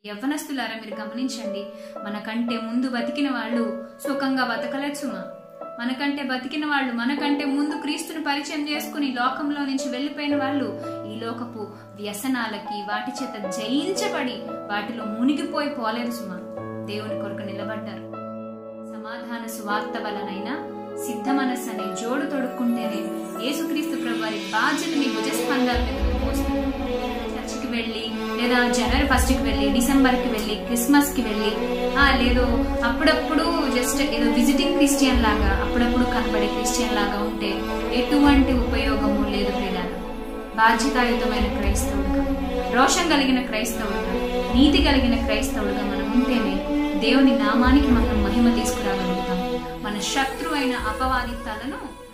యవ్వనస్తులారా మీరు గమనించండి మనకంటే ముందు బతికిన వాళ్ళు సుఖంగా బతకలేదు సుమా మనకంటే బతికిన వాళ్ళు మనకంటే ముందు క్రీస్తుని పరిచయం చేసుకుని లోకంలో నుంచి వెళ్ళిపోయిన వాళ్ళు ఈ లోకపు వ్యసనాలకి వాటి చేత జయించబడి వాటిలో మునిగిపోయి పోలేదు సుమా దేవుని కొరకు నిలబడ్డారు సమాధాన సువార్త వలనైనా సిద్ధ మనస్సు అనే జోడు తొడుక్కుంటేనే యేసుక్రీస్తు ప్రభు వారి బాధ్యత మీ భుజస్కంధాల మీద మోస్తుంది చర్చికి వెళ్ళి లేదా జనవరి ఫస్ట్ కి వెళ్ళి డిసెంబర్ కి వెళ్ళి క్రిస్మస్ కి వెళ్ళి ఆ లేదు అప్పుడప్పుడు జస్ట్ ఏదో విజిటింగ్ క్రిస్టియన్ లాగా అప్పుడప్పుడు కనబడే క్రిస్టియన్ లాగా ఉంటే ఎటువంటి ఉపయోగము లేదు ప్రియులారా బాధ్యతాయుతమైన క్రైస్తవుడుగా రోషం కలిగిన క్రైస్తవుడుగా నీతి కలిగిన క్రైస్తవుడుగా మనం ఉంటేనే దేవుని నామానికి మనం మహిమ తీసుకురాగలుగుతాం మన శత్రువైన అపవాది తలను